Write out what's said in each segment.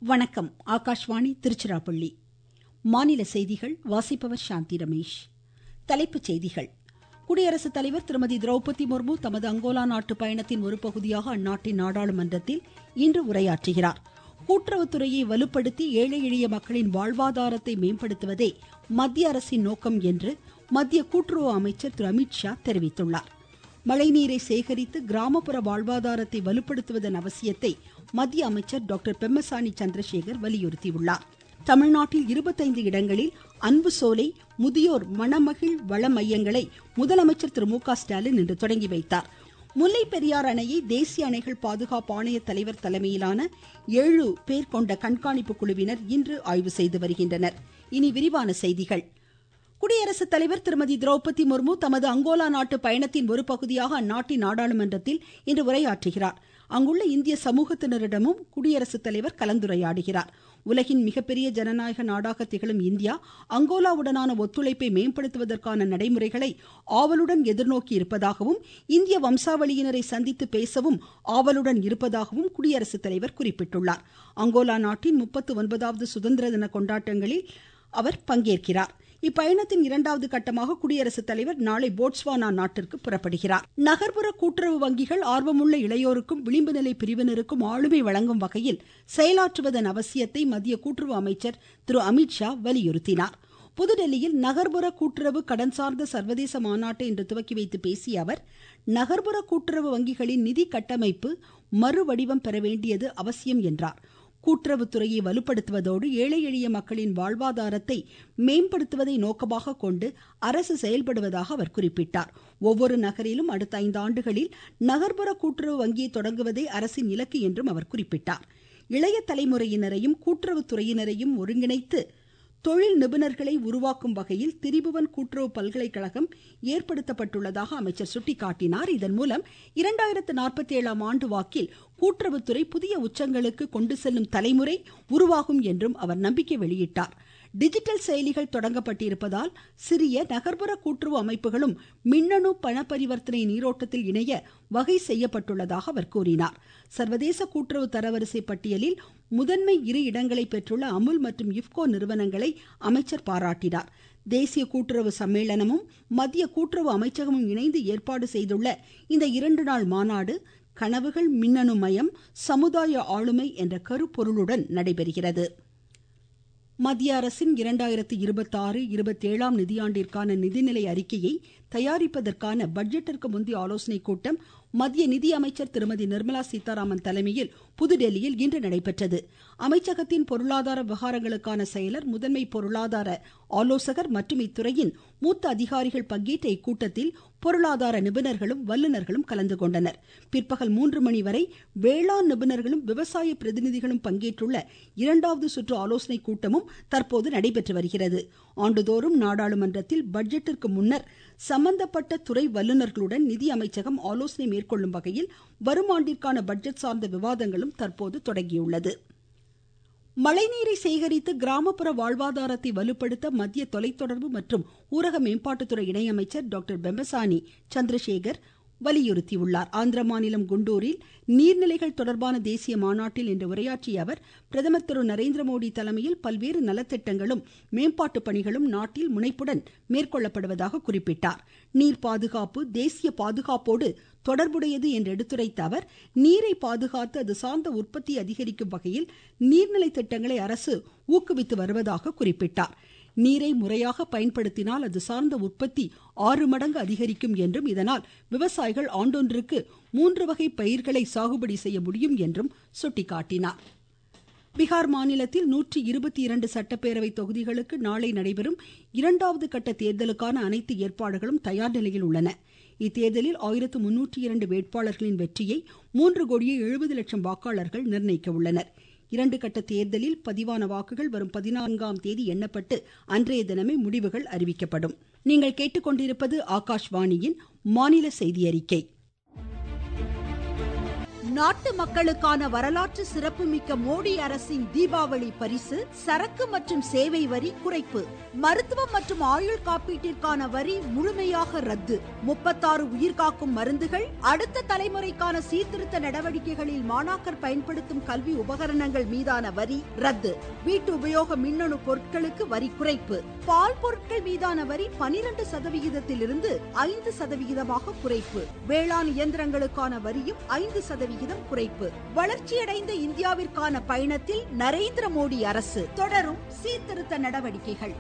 வணக்கம் ஆகாஷ்வாணி திருச்சிராப்பள்ளி மாநில செய்திகள் வாசிப்பவர் சாந்தி ரமேஷ் தலைப்புச் செய்திகள் குடியரசுத் தலைவர் திருமதி திரௌபதி முர்மு தமது அங்கோலா நாட்டு பயணத்தின் ஒரு பகுதியாக அந்நாட்டின் நாடாளுமன்றத்தில் இன்று உரையாற்றுகிறார் கூட்டுறவுத்துறையை வலுப்படுத்தி ஏழை எளிய மக்களின் வாழ்வாதாரத்தை மேம்படுத்துவதே மத்திய அரசின் நோக்கம் என்று மத்திய கூட்டுறவு அமைச்சர் திரு அமித்ஷா தெரிவித்துள்ளார் மழைநீரை சேகரித்து கிராமப்புற வாழ்வாதாரத்தை வலுப்படுத்துவதன் அவசியத்தை மத்திய அமைச்சர் டாக்டர் பெம்மசானி சந்திரசேகர் வலியுறுத்தியுள்ளார் தமிழ்நாட்டில் இருபத்தைந்து இடங்களில் அன்பு சோலை முதியோர் மணமகிழ் வள மையங்களை முதலமைச்சர் திரு மு க ஸ்டாலின் இன்று தொடங்கி வைத்தார் முல்லை பெரியார் அணையை தேசிய அணைகள் பாதுகாப்பு ஆணைய தலைவர் தலைமையிலான ஏழு பேர் கொண்ட கண்காணிப்பு குழுவினர் இன்று ஆய்வு செய்து வருகின்றனர் இனி விரிவான செய்திகள் குடியரசுத் தலைவர் திருமதி திரௌபதி முர்மு தமது அங்கோலா நாட்டு பயணத்தின் ஒரு பகுதியாக அந்நாட்டின் நாடாளுமன்றத்தில் இன்று உரையாற்றுகிறார் அங்குள்ள இந்திய சமூகத்தினரிடமும் குடியரசுத் தலைவர் கலந்துரையாடுகிறார் உலகின் மிகப்பெரிய ஜனநாயக நாடாக திகழும் இந்தியா அங்கோலாவுடனான ஒத்துழைப்பை மேம்படுத்துவதற்கான நடைமுறைகளை ஆவலுடன் எதிர்நோக்கி இருப்பதாகவும் இந்திய வம்சாவளியினரை சந்தித்து பேசவும் ஆவலுடன் இருப்பதாகவும் குடியரசுத் தலைவர் குறிப்பிட்டுள்ளார் அங்கோலா நாட்டின் முப்பத்து ஒன்பதாவது சுதந்திர தின கொண்டாட்டங்களில் அவர் பங்கேற்கிறார் இப்பயணத்தின் இரண்டாவது கட்டமாக குடியரசுத் தலைவர் நாளை போட்ஸ்வானா நாட்டிற்கு புறப்படுகிறார் நகர்ப்புற கூட்டுறவு வங்கிகள் ஆர்வமுள்ள இளையோருக்கும் விளிம்பு நிலை பிரிவினருக்கும் ஆளுமை வழங்கும் வகையில் செயலாற்றுவதன் அவசியத்தை மத்திய கூட்டுறவு அமைச்சர் திரு அமித்ஷா வலியுறுத்தினார் புதுடெல்லியில் நகர்ப்புற கூட்டுறவு கடன் சார்ந்த சர்வதேச மாநாட்டை இன்று துவக்கி வைத்து பேசிய அவர் நகர்ப்புற கூட்டுறவு வங்கிகளின் நிதி கட்டமைப்பு மறுவடிவம் பெற வேண்டியது அவசியம் என்றார் கூட்டுறவுத்துறையை வலுப்படுத்துவதோடு ஏழை எளிய மக்களின் வாழ்வாதாரத்தை மேம்படுத்துவதை நோக்கமாக கொண்டு அரசு செயல்படுவதாக அவர் குறிப்பிட்டார் ஒவ்வொரு நகரிலும் அடுத்த ஐந்து ஆண்டுகளில் நகர்ப்புற கூட்டுறவு வங்கியை தொடங்குவதே அரசின் இலக்கு என்றும் அவர் குறிப்பிட்டார் இளைய தலைமுறையினரையும் கூட்டுறவுத்துறையினரையும் ஒருங்கிணைத்து தொழில் நிபுணர்களை உருவாக்கும் வகையில் திரிபுவன் கூட்டுறவு பல்கலைக்கழகம் ஏற்படுத்தப்பட்டுள்ளதாக அமைச்சர் சுட்டிக்காட்டினார் இதன் மூலம் இரண்டாயிரத்து நாற்பத்தி ஏழாம் ஆண்டு வாக்கில் கூட்டுறவுத்துறை புதிய உச்சங்களுக்கு கொண்டு செல்லும் தலைமுறை உருவாகும் என்றும் அவர் நம்பிக்கை வெளியிட்டார் டிஜிட்டல் செயலிகள் தொடங்கப்பட்டிருப்பதால் சிறிய நகர்ப்புற கூட்டுறவு அமைப்புகளும் மின்னணு பண பரிவர்த்தனை நீரோட்டத்தில் இணைய வகை செய்யப்பட்டுள்ளதாக அவர் கூறினார் சர்வதேச கூட்டுறவு தரவரிசை பட்டியலில் முதன்மை இரு இடங்களை பெற்றுள்ள அமுல் மற்றும் இப்கோ நிறுவனங்களை அமைச்சர் பாராட்டினார் தேசிய கூட்டுறவு சம்மேளனமும் மத்திய கூட்டுறவு அமைச்சகமும் இணைந்து ஏற்பாடு செய்துள்ள இந்த இரண்டு நாள் மாநாடு கனவுகள் மின்னணு மயம் சமுதாய ஆளுமை என்ற கருப்பொருளுடன் நடைபெறுகிறது மத்திய அரசின் இரண்டாயிரத்தி இருபத்தி ஆறு இருபத்தி ஏழாம் நிதியாண்டிற்கான நிதிநிலை அறிக்கையை தயாரிப்பதற்கான பட்ஜெட்டிற்கு முந்தைய ஆலோசனைக் கூட்டம் மத்திய நிதி அமைச்சர் திருமதி நிர்மலா சீதாராமன் தலைமையில் புதுடெல்லியில் இன்று நடைபெற்றது அமைச்சகத்தின் பொருளாதார விவகாரங்களுக்கான செயலர் முதன்மை பொருளாதார ஆலோசகர் மற்றும் இத்துறையின் மூத்த அதிகாரிகள் பங்கேற்ற இக்கூட்டத்தில் பொருளாதார நிபுணர்களும் வல்லுநர்களும் கலந்து கொண்டனர் பிற்பகல் மூன்று மணி வரை வேளாண் நிபுணர்களும் விவசாய பிரதிநிதிகளும் பங்கேற்றுள்ள இரண்டாவது சுற்று ஆலோசனைக் கூட்டமும் தற்போது நடைபெற்று வருகிறது ஆண்டுதோறும் நாடாளுமன்றத்தில் பட்ஜெட்டிற்கு முன்னர் சம்பந்தப்பட்ட துறை வல்லுநர்களுடன் நிதி அமைச்சகம் ஆலோசனை மேற்கொள்ளும் வகையில் வரும் ஆண்டிற்கான பட்ஜெட் சார்ந்த விவாதங்களும் தற்போது தொடங்கியுள்ளது மழைநீரை சேகரித்து கிராமப்புற வாழ்வாதாரத்தை வலுப்படுத்த மத்திய தொலைத்தொடர்பு மற்றும் ஊரக மேம்பாட்டுத்துறை இணையமைச்சர் டாக்டர் பெம்பசானி சந்திரசேகர் வலியுறுத்தியுள்ளார் ஆந்திர மாநிலம் குண்டூரில் நீர்நிலைகள் தொடர்பான தேசிய மாநாட்டில் இன்று உரையாற்றிய அவர் பிரதமர் திரு நரேந்திர மோடி தலைமையில் பல்வேறு நலத்திட்டங்களும் மேம்பாட்டு பணிகளும் நாட்டில் முனைப்புடன் மேற்கொள்ளப்படுவதாக குறிப்பிட்டார் நீர் பாதுகாப்பு தேசிய பாதுகாப்போடு தொடர்புடையது என்று எடுத்துரைத்த அவர் நீரை பாதுகாத்து அது சார்ந்த உற்பத்தி அதிகரிக்கும் வகையில் நீர்நிலை திட்டங்களை அரசு ஊக்குவித்து வருவதாக குறிப்பிட்டார் நீரை முறையாக பயன்படுத்தினால் அது சார்ந்த உற்பத்தி ஆறு மடங்கு அதிகரிக்கும் என்றும் இதனால் விவசாயிகள் ஆண்டொன்றுக்கு மூன்று வகை பயிர்களை சாகுபடி செய்ய முடியும் என்றும் சுட்டிக்காட்டினார் பீகார் மாநிலத்தில் நூற்றி இருபத்தி இரண்டு சட்டப்பேரவை தொகுதிகளுக்கு நாளை நடைபெறும் இரண்டாவது கட்ட தேர்தலுக்கான அனைத்து ஏற்பாடுகளும் தயார் நிலையில் உள்ளன இத்தேர்தலில் ஆயிரத்து முன்னூற்றி இரண்டு வேட்பாளர்களின் வெற்றியை மூன்று கோடியே எழுபது லட்சம் வாக்காளர்கள் நிர்ணயிக்க உள்ளனர் இரண்டு கட்ட தேர்தலில் பதிவான வாக்குகள் வரும் பதினான்காம் தேதி எண்ணப்பட்டு அன்றைய தினமே முடிவுகள் அறிவிக்கப்படும் நீங்கள் கேட்டுக்கொண்டிருப்பது ஆகாஷ்வாணியின் மாநில செய்தி அறிக்கை நாட்டு மக்களுக்கான வரலாற்று சிறப்புமிக்க மோடி அரசின் தீபாவளி பரிசு சரக்கு மற்றும் சேவை வரி குறைப்பு மருத்துவம் மற்றும் ஆயுள் காப்பீட்டிற்கான வரி முழுமையாக ரத்து முப்பத்தாறு உயிர்காக்கும் மருந்துகள் அடுத்த தலைமுறைக்கான சீர்திருத்த நடவடிக்கைகளில் மாணாக்கர் பயன்படுத்தும் கல்வி உபகரணங்கள் மீதான வரி ரத்து வீட்டு உபயோக மின்னணு பொருட்களுக்கு வரி குறைப்பு பால் பொருட்கள் மீதான வரி பனிரெண்டு சதவிகிதத்திலிருந்து ஐந்து சதவிகிதமாக குறைப்பு வேளாண் இயந்திரங்களுக்கான வரியும் ஐந்து சதவிகிதம் குறைப்பு வளர்ச்சியடைந்த இந்தியாவிற்கான பயணத்தில் நரேந்திர மோடி அரசு தொடரும் சீர்திருத்த நடவடிக்கைகள்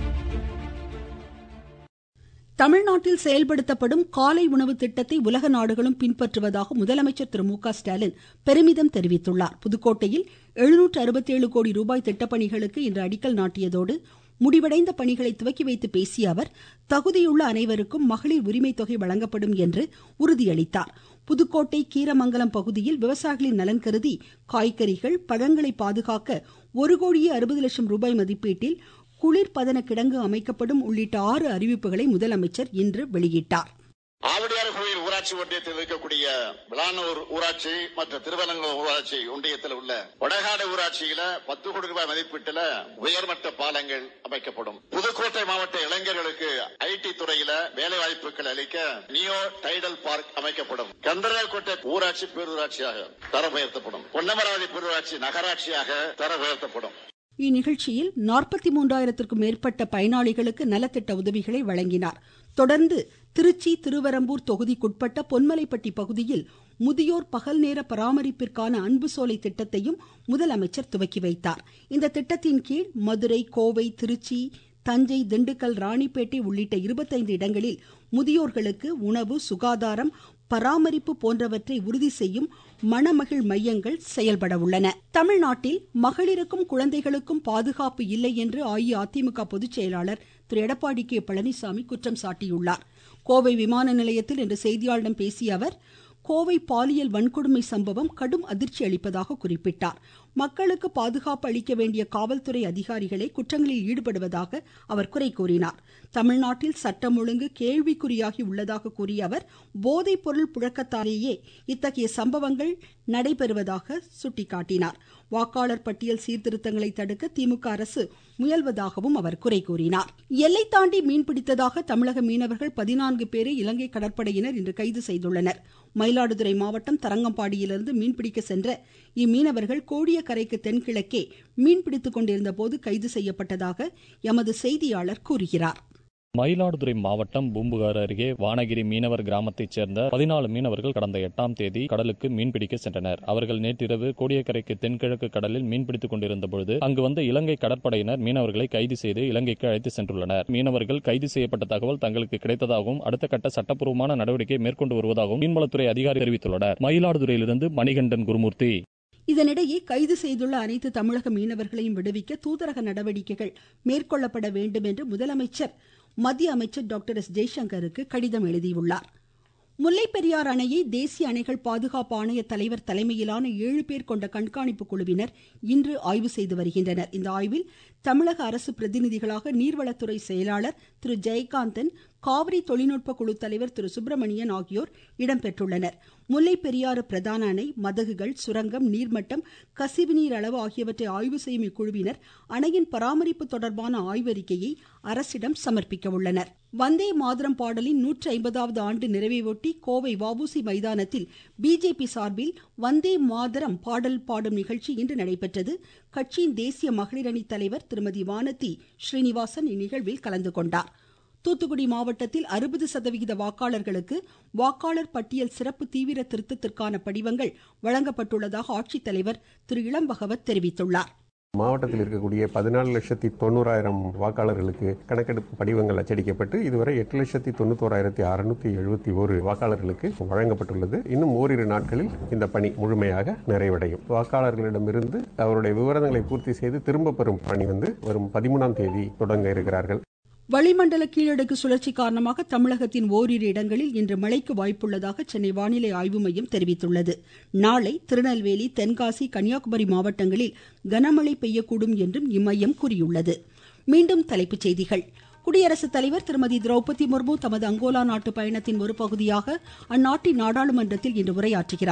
தமிழ்நாட்டில் செயல்படுத்தப்படும் காலை உணவு திட்டத்தை உலக நாடுகளும் பின்பற்றுவதாக முதலமைச்சர் திரு மு க ஸ்டாலின் பெருமிதம் தெரிவித்துள்ளார் புதுக்கோட்டையில் எழுநூற்று அறுபத்தேழு கோடி ரூபாய் திட்டப்பணிகளுக்கு இன்று அடிக்கல் நாட்டியதோடு முடிவடைந்த பணிகளை துவக்கி வைத்து பேசிய அவர் தகுதியுள்ள அனைவருக்கும் மகளிர் உரிமை தொகை வழங்கப்படும் என்று உறுதியளித்தார் புதுக்கோட்டை கீரமங்கலம் பகுதியில் விவசாயிகளின் நலன் கருதி காய்கறிகள் பழங்களை பாதுகாக்க ஒரு கோடியே அறுபது லட்சம் ரூபாய் மதிப்பீட்டில் குளிர்பதன கிடங்கு அமைக்கப்படும் உள்ளிட்ட ஆறு அறிவிப்புகளை முதலமைச்சர் இன்று வெளியிட்டார் ஆவடியார் கோயில் ஊராட்சி ஒன்றியத்தில் இருக்கக்கூடிய விளானூர் ஊராட்சி மற்றும் திருவலங்கூர் ஊராட்சி ஒன்றியத்தில் உள்ள வடகாடு ஊராட்சியில பத்து கோடி ரூபாய் மதிப்பீட்டில் உயர்மட்ட பாலங்கள் அமைக்கப்படும் புதுக்கோட்டை மாவட்ட இளைஞர்களுக்கு ஐடி துறையில வேலை வாய்ப்புகள் அளிக்க நியோ டைடல் பார்க் அமைக்கப்படும் கந்தராக்கோட்டை ஊராட்சி பேரூராட்சியாக தரம் உயர்த்தப்படும் பொன்னமராவதி பேரூராட்சி நகராட்சியாக தரம் உயர்த்தப்படும் இந்நிகழ்ச்சியில் நாற்பத்தி மூன்றாயிரத்திற்கும் மேற்பட்ட பயனாளிகளுக்கு நலத்திட்ட உதவிகளை வழங்கினார் தொடர்ந்து திருச்சி திருவரம்பூர் தொகுதிக்குட்பட்ட பொன்மலைப்பட்டி பகுதியில் முதியோர் பகல் நேர பராமரிப்பிற்கான அன்பு சோலை திட்டத்தையும் முதலமைச்சர் துவக்கி வைத்தார் இந்த திட்டத்தின் கீழ் மதுரை கோவை திருச்சி தஞ்சை திண்டுக்கல் ராணிப்பேட்டை உள்ளிட்ட இருபத்தைந்து இடங்களில் முதியோர்களுக்கு உணவு சுகாதாரம் பராமரிப்பு போன்றவற்றை உறுதி செய்யும் மணமகிழ் மையங்கள் செயல்பட உள்ளன தமிழ்நாட்டில் மகளிருக்கும் குழந்தைகளுக்கும் பாதுகாப்பு இல்லை என்று அஇஅதிமுக பொதுச் செயலாளர் திரு எடப்பாடி கே பழனிசாமி குற்றம் சாட்டியுள்ளார் கோவை விமான நிலையத்தில் இன்று செய்தியாளர்களிடம் பேசிய அவர் கோவை பாலியல் வன்கொடுமை சம்பவம் கடும் அதிர்ச்சி அளிப்பதாக குறிப்பிட்டார் மக்களுக்கு பாதுகாப்பு அளிக்க வேண்டிய காவல்துறை அதிகாரிகளே குற்றங்களில் ஈடுபடுவதாக அவர் குறை கூறினார் தமிழ்நாட்டில் சட்டம் ஒழுங்கு கேள்விக்குறியாகி உள்ளதாக கூறிய அவர் போதைப் பொருள் புழக்கத்தாலேயே இத்தகைய சம்பவங்கள் நடைபெறுவதாக சுட்டிக்காட்டினார் வாக்காளர் பட்டியல் சீர்திருத்தங்களை தடுக்க திமுக அரசு முயல்வதாகவும் அவர் குறை கூறினார் எல்லை தாண்டி மீன்பிடித்ததாக தமிழக மீனவர்கள் பதினான்கு பேரை இலங்கை கடற்படையினர் இன்று கைது செய்துள்ளனர் மயிலாடுதுறை மாவட்டம் தரங்கம்பாடியிலிருந்து மீன்பிடிக்க சென்ற இம்மீனவர்கள் கோடியக்கரைக்கு தென்கிழக்கே மீன்பிடித்துக் கொண்டிருந்த போது கைது செய்யப்பட்டதாக எமது செய்தியாளர் கூறுகிறார் மயிலாடுதுறை மாவட்டம் பூம்புகார் அருகே வானகிரி மீனவர் கிராமத்தைச் சேர்ந்த பதினாலு மீனவர்கள் கடந்த எட்டாம் தேதி கடலுக்கு மீன்பிடிக்க சென்றனர் அவர்கள் நேற்றிரவு கோடியக்கரைக்கு தென்கிழக்கு கடலில் மீன்பிடித்துக் கொண்டிருந்த பொழுது அங்கு வந்த இலங்கை கடற்படையினர் மீனவர்களை கைது செய்து இலங்கைக்கு அழைத்து சென்றுள்ளனர் மீனவர்கள் கைது செய்யப்பட்ட தகவல் தங்களுக்கு கிடைத்ததாகவும் அடுத்த கட்ட சட்டப்பூர்வமான நடவடிக்கை மேற்கொண்டு வருவதாகவும் மீன்வளத்துறை அதிகாரி தெரிவித்துள்ளனர் மயிலாடுதுறையிலிருந்து மணிகண்டன் குருமூர்த்தி இதனிடையே கைது செய்துள்ள அனைத்து தமிழக மீனவர்களையும் விடுவிக்க தூதரக நடவடிக்கைகள் மேற்கொள்ளப்பட வேண்டும் என்று முதலமைச்சர் மத்திய அமைச்சர் டாக்டர் எஸ் ஜெய்சங்கருக்கு கடிதம் எழுதியுள்ளார் முல்லைப் பெரியார் அணையை தேசிய அணைகள் பாதுகாப்பு ஆணைய தலைவர் தலைமையிலான ஏழு பேர் கொண்ட கண்காணிப்பு குழுவினர் இன்று ஆய்வு செய்து வருகின்றனர் இந்த ஆய்வில் தமிழக அரசு பிரதிநிதிகளாக நீர்வளத்துறை செயலாளர் திரு ஜெயகாந்தன் காவிரி தொழில்நுட்ப குழு தலைவர் திரு சுப்பிரமணியன் ஆகியோர் இடம்பெற்றுள்ளனர் முல்லை பெரியாறு பிரதான அணை மதகுகள் சுரங்கம் நீர்மட்டம் கசிவு நீர் அளவு ஆகியவற்றை ஆய்வு செய்யும் இக்குழுவினர் அணையின் பராமரிப்பு தொடர்பான ஆய்வறிக்கையை அரசிடம் சமர்ப்பிக்க உள்ளனர் வந்தே மாதரம் பாடலின் நூற்றி ஐம்பதாவது ஆண்டு நிறைவையொட்டி கோவை வவுசி மைதானத்தில் பிஜேபி சார்பில் வந்தே மாதரம் பாடல் பாடும் நிகழ்ச்சி இன்று நடைபெற்றது கட்சியின் தேசிய மகளிர் அணி தலைவர் திருமதி வானதி ஸ்ரீனிவாசன் இந்நிகழ்வில் கலந்து கொண்டார் தூத்துக்குடி மாவட்டத்தில் அறுபது சதவிகித வாக்காளர்களுக்கு வாக்காளர் பட்டியல் சிறப்பு தீவிர திருத்தத்திற்கான படிவங்கள் வழங்கப்பட்டுள்ளதாக ஆட்சித்தலைவர் திரு இளம்பகவத் தெரிவித்துள்ளார் மாவட்டத்தில் இருக்கக்கூடிய பதினாலு லட்சத்தி தொண்ணூறாயிரம் வாக்காளர்களுக்கு கணக்கெடுப்பு படிவங்கள் அச்சடிக்கப்பட்டு இதுவரை எட்டு லட்சத்தி தொண்ணூத்தோராயிரத்தி அறுநூத்தி எழுபத்தி ஒரு வாக்காளர்களுக்கு வழங்கப்பட்டுள்ளது இன்னும் ஓரிரு நாட்களில் இந்த பணி முழுமையாக நிறைவடையும் வாக்காளர்களிடமிருந்து அவருடைய விவரங்களை பூர்த்தி செய்து திரும்ப பெறும் பணி வந்து வரும் பதிமூணாம் தேதி தொடங்க இருக்கிறார்கள் வளிமண்டல கீழடுக்கு சுழற்சி காரணமாக தமிழகத்தின் ஓரிரு இடங்களில் இன்று மழைக்கு வாய்ப்புள்ளதாக சென்னை வானிலை ஆய்வு மையம் தெரிவித்துள்ளது நாளை திருநெல்வேலி தென்காசி கன்னியாகுமரி மாவட்டங்களில் கனமழை பெய்யக்கூடும் என்றும் இம்மையம் கூறியுள்ளது மீண்டும் தலைப்புச் செய்திகள் குடியரசுத் தலைவர் திருமதி திரௌபதி முர்மு தமது அங்கோலா நாட்டு பயணத்தின் ஒரு பகுதியாக அந்நாட்டின் நாடாளுமன்றத்தில் இன்று உரையாற்றுகிறார்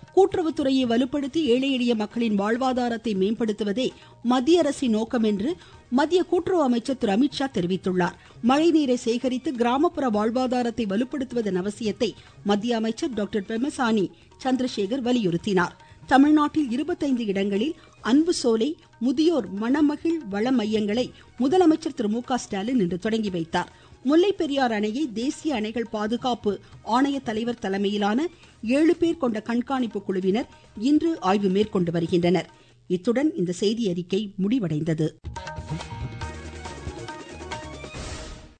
கூட்டுறவுத்துறையை வலுப்படுத்தி ஏழை எளிய மக்களின் வாழ்வாதாரத்தை மேம்படுத்துவதே மத்திய அரசின் நோக்கம் என்று மத்திய கூட்டுறவு அமைச்சர் திரு அமித்ஷா தெரிவித்துள்ளார் மழைநீரை சேகரித்து கிராமப்புற வாழ்வாதாரத்தை வலுப்படுத்துவதன் அவசியத்தை மத்திய அமைச்சர் டாக்டர் பெமசானி சந்திரசேகர் வலியுறுத்தினார் தமிழ்நாட்டில் இருபத்தைந்து இடங்களில் அன்பு சோலை முதியோர் மணமகிழ் வள மையங்களை முதலமைச்சர் திரு மு க ஸ்டாலின் இன்று தொடங்கி வைத்தார் முல்லை பெரியார் அணையை தேசிய அணைகள் பாதுகாப்பு ஆணைய தலைவர் தலைமையிலான ஏழு பேர் கொண்ட கண்காணிப்பு குழுவினர் இன்று ஆய்வு மேற்கொண்டு வருகின்றனர் இத்துடன் இந்த செய்தி அறிக்கை முடிவடைந்தது